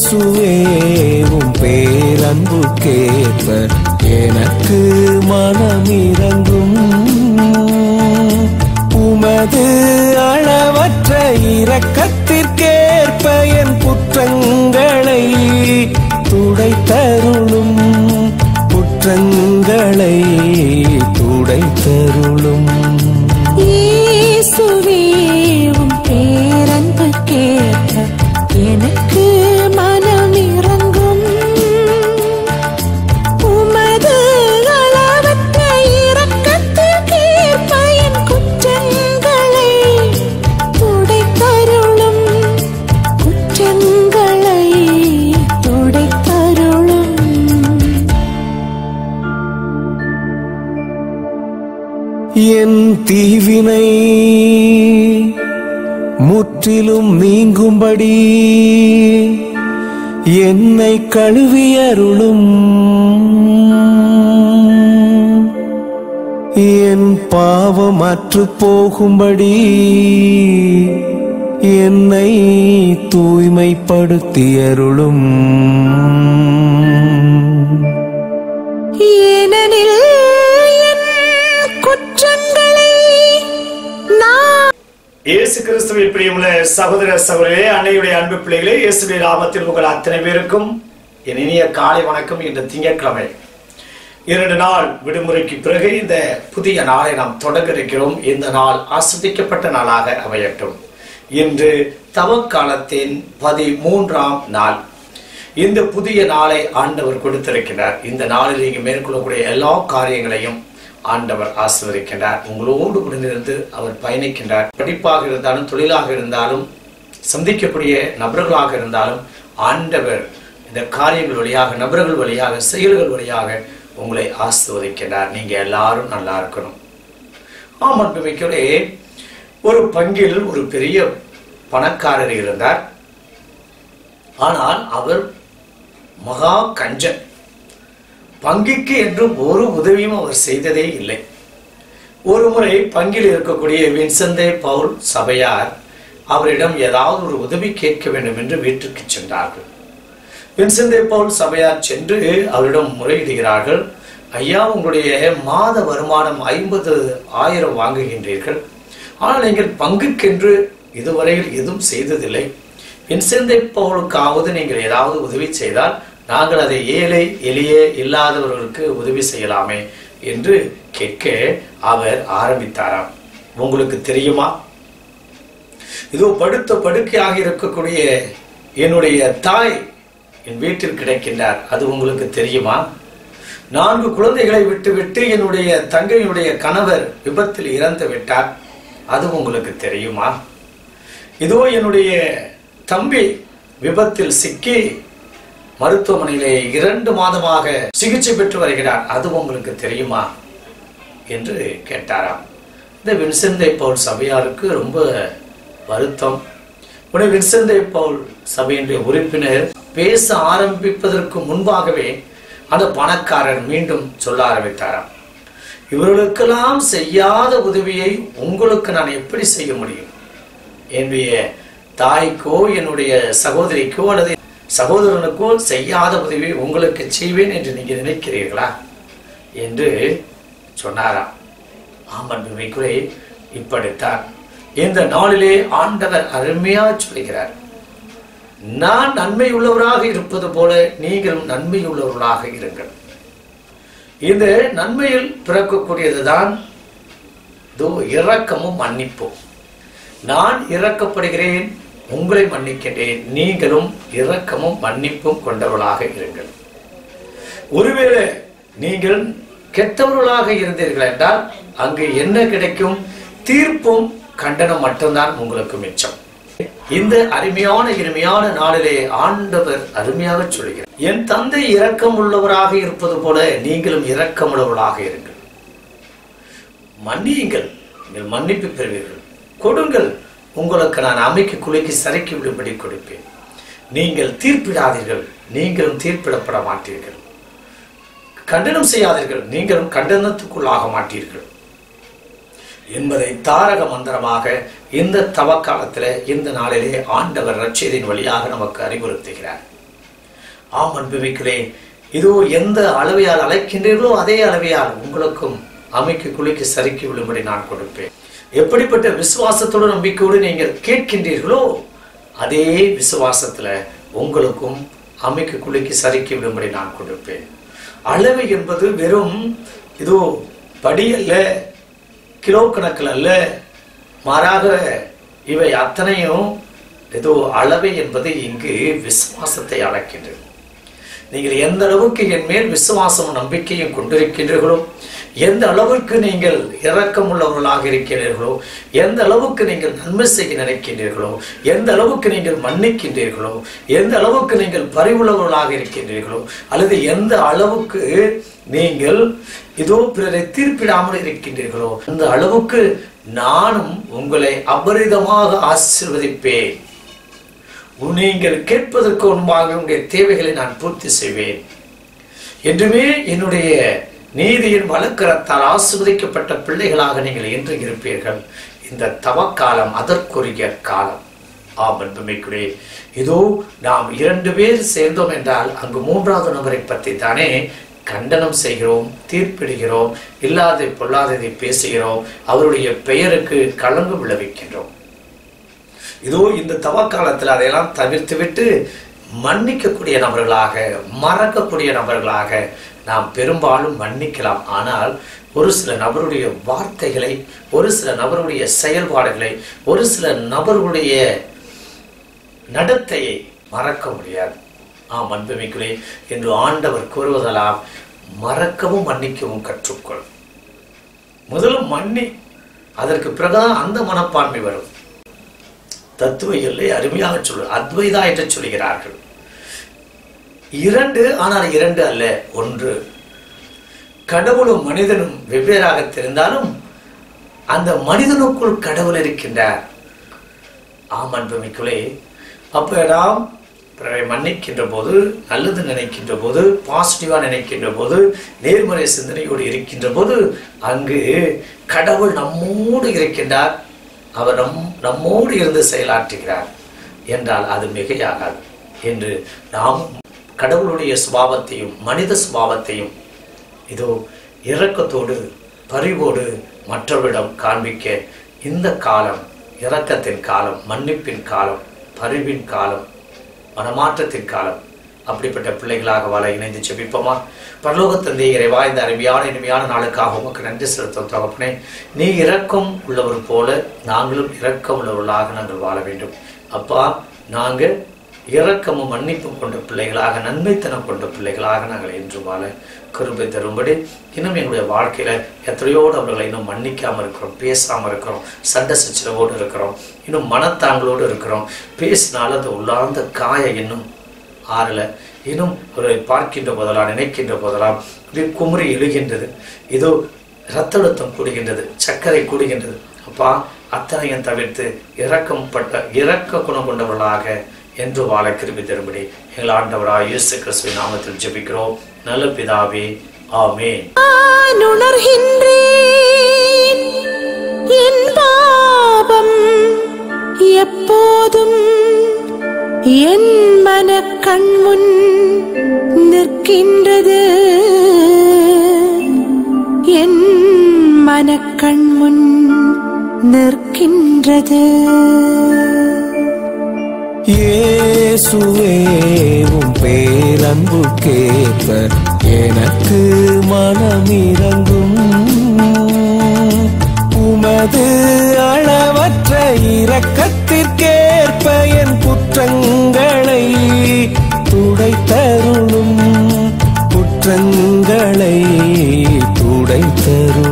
இயேசுவேவும் பேரன்பு கேட்ப எனக்கு மனமிரங்கும் உமது அளவற்ற இரக்கத்திற்கேற்ப என் குற்றங்களை துடைத்தருளும் குற்றங்களை துடைத்தருளும் இயேசுவே உம் பேரன்பு கேட்க எனக்கு மனம் இறங்கும் உமது அளவற்ற இரக்கத்திற்கேற்ப என் குற்றங்களை துடைத்தருளும் குற்றங்களை துடைத்தருளும் என் தீவினை முற்றிலும் நீங்கும்படி என்னை கழுவியருளும் என் பாவம் அற்று போகும்படி என்னை தூய்மைப்படுத்தியருளும் ஏனெனில் என் குற்றங்களை நான் இயேசு கிறிஸ்துவின் பிரியமுள்ள சகோதர சகோதரே அன்னையுடைய அன்பு பிள்ளைகளே இயேசுடைய நாமத்தில் உங்கள் அத்தனை பேருக்கும் என் இனிய காலை வணக்கம் இன்று திங்கட்கிழமை இரண்டு நாள் விடுமுறைக்கு பிறகு இந்த புதிய நாளை நாம் தொடங்க இருக்கிறோம் இந்த நாள் ஆஸ்வதிக்கப்பட்ட நாளாக அமையட்டும் இன்று தவக்காலத்தின் பதிமூன்றாம் நாள் இந்த புதிய நாளை ஆண்டவர் கொடுத்திருக்கிறார் இந்த நாளில் நீங்க மேற்கொள்ளக்கூடிய எல்லா காரியங்களையும் ஆண்டவர் ஆசீர்வதிக்கின்றார் உங்களோடு உடனிருந்து அவர் பயணிக்கின்றார் படிப்பாக இருந்தாலும் தொழிலாக இருந்தாலும் சந்திக்கக்கூடிய நபர்களாக இருந்தாலும் ஆண்டவர் இந்த காரியங்கள் வழியாக நபர்கள் வழியாக செயல்கள் வழியாக உங்களை ஆசீர்வதிக்கின்றார் நீங்க எல்லாரும் நல்லா இருக்கணும் ஆமாம் மிக்கவே ஒரு பங்கில் ஒரு பெரிய பணக்காரர் இருந்தார் ஆனால் அவர் மகா கஞ்சன் பங்கிற்கு என்று ஒரு உதவியும் அவர் செய்ததே இல்லை ஒரு முறை பங்கில் இருக்கக்கூடிய வின்சந்தே பவுல் சபையார் அவரிடம் ஏதாவது ஒரு உதவி கேட்க வேண்டும் என்று வீட்டுக்கு சென்றார்கள் வின்சந்தே பவுல் சபையார் சென்று அவரிடம் முறையிடுகிறார்கள் ஐயா உங்களுடைய மாத வருமானம் ஐம்பது ஆயிரம் வாங்குகின்றீர்கள் ஆனால் நீங்கள் பங்குக்கென்று இதுவரையில் எதுவும் செய்ததில்லை வின்செந்தை பவுலுக்காவது நீங்கள் ஏதாவது உதவி செய்தால் நாங்கள் அதை ஏழை எளிய இல்லாதவர்களுக்கு உதவி செய்யலாமே என்று கேட்க அவர் ஆரம்பித்தாராம் உங்களுக்கு தெரியுமா இதோ படுத்த படுக்கையாக இருக்கக்கூடிய என்னுடைய தாய் என் வீட்டில் கிடைக்கின்றார் அது உங்களுக்கு தெரியுமா நான்கு குழந்தைகளை விட்டுவிட்டு என்னுடைய தங்கையினுடைய கணவர் விபத்தில் இறந்து விட்டார் அது உங்களுக்கு தெரியுமா இதோ என்னுடைய தம்பி விபத்தில் சிக்கி மருத்துவமனையிலே இரண்டு மாதமாக சிகிச்சை பெற்று வருகிறார் அது உங்களுக்கு தெரியுமா என்று கேட்டாராம் இந்த வின்செந்தை பவுல் சபையாருக்கு ரொம்ப வருத்தம் உடனே வின்செந்தை பவுல் சபையினுடைய உறுப்பினர் பேச ஆரம்பிப்பதற்கு முன்பாகவே அந்த பணக்காரர் மீண்டும் சொல்ல ஆரம்பித்தாராம் இவர்களுக்கெல்லாம் செய்யாத உதவியை உங்களுக்கு நான் எப்படி செய்ய முடியும் என்னுடைய தாய்க்கோ என்னுடைய சகோதரிக்கோ அல்லது சகோதரனுக்கோ செய்யாத உதவி உங்களுக்கு செய்வேன் என்று நீங்க நினைக்கிறீர்களா என்று சொன்னாராம் ஆமன் மிகுரே இப்படித்தான் இந்த நாளிலே ஆண்டவர் அருமையா சொல்கிறார் நான் நன்மை உள்ளவராக இருப்பது போல நீங்களும் நன்மை உள்ளவர்களாக இருங்கள் இந்த நன்மையில் பிறக்கக்கூடியதுதான் இதோ இரக்கமும் மன்னிப்பும் நான் இறக்கப்படுகிறேன் உங்களை மன்னிக்கின்றேன் நீங்களும் இரக்கமும் மன்னிப்பும் கொண்டவர்களாக இருங்கள் ஒருவேளை நீங்கள் கெட்டவர்களாக இருந்தீர்கள் என்றால் அங்கு என்ன கிடைக்கும் தீர்ப்பும் கண்டனம் மட்டும்தான் உங்களுக்கு மிச்சம் இந்த அருமையான இனிமையான நாளிலே ஆண்டவர் அருமையாக சொல்கிறார் என் தந்தை இரக்கம் உள்ளவராக இருப்பது போல நீங்களும் இரக்கம் உள்ளவர்களாக இருங்கள் மன்னியுங்கள் நீங்கள் மன்னிப்பு பெறுவீர்கள் கொடுங்கள் உங்களுக்கு நான் அமைக்கு குலுக்கி சறுக்கி விடும்படி கொடுப்பேன் நீங்கள் தீர்ப்பிடாதீர்கள் நீங்களும் தீர்ப்பிடப்பட மாட்டீர்கள் கண்டனம் செய்யாதீர்கள் நீங்களும் கண்டனத்துக்குள்ளாக மாட்டீர்கள் என்பதை தாரக மந்திரமாக இந்த தவக்காலத்தில் இந்த நாளிலே ஆண்டவர் ரட்சியத்தின் வழியாக நமக்கு அறிவுறுத்துகிறார் ஆம் அன்புமிக்கிறே இதோ எந்த அளவையால் அழைக்கின்றீர்களோ அதே அளவையால் உங்களுக்கும் அமைக்கு குளிக்கு சறுக்கி விழும்படி நான் கொடுப்பேன் எப்படிப்பட்ட விசுவாசத்தோடு நம்பிக்கையோடு நீங்கள் கேட்கின்றீர்களோ அதே விசுவாசத்துல உங்களுக்கும் அமைக்கு குளிக்கு சறுக்கி விடும்படி நான் கொடுப்பேன் அளவு என்பது வெறும் இதோ படி அல்ல கிலோ கணக்கில் அல்ல மாறாக இவை அத்தனையும் ஏதோ அளவை என்பது இங்கு விசுவாசத்தை அழைக்கின்றது நீங்கள் எந்த அளவுக்கு என் மேல் விசுவாசமும் நம்பிக்கையும் கொண்டிருக்கின்றீர்களோ எந்த அளவுக்கு நீங்கள் இரக்கம் உள்ளவர்களாக இருக்கிறீர்களோ எந்த அளவுக்கு நீங்கள் நன்மை செய்ய நினைக்கின்றீர்களோ எந்த அளவுக்கு நீங்கள் மன்னிக்கின்றீர்களோ எந்த அளவுக்கு நீங்கள் பரிவுள்ளவர்களாக இருக்கின்றீர்களோ அல்லது எந்த அளவுக்கு நீங்கள் இதோ பிறரை தீர்ப்பிடாமல் இருக்கின்றீர்களோ அந்த அளவுக்கு நானும் உங்களை அபரிதமாக ஆசீர்வதிப்பேன் நீங்கள் கேட்பதற்கு முன்பாக உங்களுடைய தேவைகளை நான் பூர்த்தி செய்வேன் என்றுமே என்னுடைய நீதியின் வழக்கரத்தால் ஆசிர்வதிக்கப்பட்ட பிள்ளைகளாக நீங்கள் என்று இருப்பீர்கள் இந்த தவக்காலம் அதற்குரிய காலம் ஆம் அன்புமிக்குரே இதோ நாம் இரண்டு பேர் சேர்ந்தோம் என்றால் அங்கு மூன்றாவது நபரை பற்றி தானே கண்டனம் செய்கிறோம் தீர்ப்பிடுகிறோம் இல்லாத பொல்லாததை பேசுகிறோம் அவருடைய பெயருக்கு களங்கு விளைவிக்கின்றோம் இதோ இந்த தவக்காலத்தில் அதையெல்லாம் தவிர்த்து விட்டு மன்னிக்கக்கூடிய நபர்களாக மறக்கக்கூடிய நபர்களாக நாம் பெரும்பாலும் மன்னிக்கலாம் ஆனால் ஒரு சில நபருடைய வார்த்தைகளை ஒரு சில நபருடைய செயல்பாடுகளை ஒரு சில நபர்களுடைய நடத்தையை மறக்க முடியாது ஆம் அன்புமிக்குள்ளே என்று ஆண்டவர் கூறுவதெல்லாம் மறக்கவும் மன்னிக்கவும் கற்றுக்கொள் முதல்ல மன்னி அதற்கு பிறகுதான் அந்த மனப்பான்மை வரும் தத்துவ எல்லை அருமையாக சொல்லு அத்வைதா என்று சொல்கிறார்கள் இரண்டு ஆனால் இரண்டு அல்ல ஒன்று கடவுளும் மனிதனும் வெவ்வேறாக தெரிந்தாலும் அந்த மனிதனுக்குள் கடவுள் இருக்கின்றார் ஆம் அன்புமிக்குள்ளே அப்ப நாம் பிறரை மன்னிக்கின்ற போது நல்லது நினைக்கின்ற போது பாசிட்டிவா நினைக்கின்ற போது நேர்மறை சிந்தனையோடு இருக்கின்ற போது அங்கு கடவுள் நம்மோடு இருக்கின்றார் அவர் நம் நம்மோடு இருந்து செயலாற்றுகிறார் என்றால் அது மிகையாகாது என்று நாம் கடவுளுடைய சுபாவத்தையும் மனித சுபாவத்தையும் இதோ இரக்கத்தோடு பரிவோடு மற்றவரிடம் காண்பிக்க இந்த காலம் இரக்கத்தின் காலம் மன்னிப்பின் காலம் பரிவின் காலம் மனமாற்றத்தின் காலம் அப்படிப்பட்ட பிள்ளைகளாக வாழ இணைந்து செபிப்போமா பரலோக தந்தை இறைவா இந்த அருமையான இனிமையான நாளுக்காக உமக்கு நன்றி செலுத்தும் தகப்பனே நீ இரக்கம் உள்ளவர் போல நாங்களும் இரக்கம் உள்ளவர்களாக நாங்கள் வாழ வேண்டும் அப்பா நாங்கள் இரக்கமும் மன்னிப்பும் கொண்ட பிள்ளைகளாக நன்மைத்தனம் கொண்ட பிள்ளைகளாக நாங்கள் என்று வாழ கிருபை தரும்படி இன்னும் எங்களுடைய வாழ்க்கையில எத்தனையோ அவர்களை இன்னும் மன்னிக்காம இருக்கிறோம் பேசாம இருக்கிறோம் சண்டை சச்சரவோடு இருக்கிறோம் இன்னும் மனத்தாங்களோடு இருக்கிறோம் பேசினாலும் அந்த உள்ளார்ந்த காய இன்னும் ஆறல இன்னும் அவர்களை பார்க்கின்ற போதெல்லாம் நினைக்கின்ற போதெல்லாம் அப்படியே குமுறி எழுகின்றது இதோ இரத்த அழுத்தம் கூடுகின்றது சர்க்கரை கூடுகின்றது அப்பா அத்தனையும் தவிர்த்து இரக்கம் பட்ட இரக்க குணம் கொண்டவர்களாக என்று வாழ கிருபி தரும்படி எங்கள் ஆண்டவராய் இயேசு கிறிஸ்துவின் நாமத்தில் ஜெபிக்கிறோம் நல்ல பிதாவே ஆமென் நான் உணர்கின்றேன் என் பாவம் எப்போதும் என் மனக்கண் முன் நிற்கின்றது என் மனக்கண் முன் நிற்கின்றது இயேசுவே உம் பேரன்பு கேட்க எனக்கு மனமிரங்கும் உமது அளவற்ற இரக்கத்திற்கேற்ப என் குற்றங்களை துடைத்தருளும் குற்றங்களை துடைத்தருளும்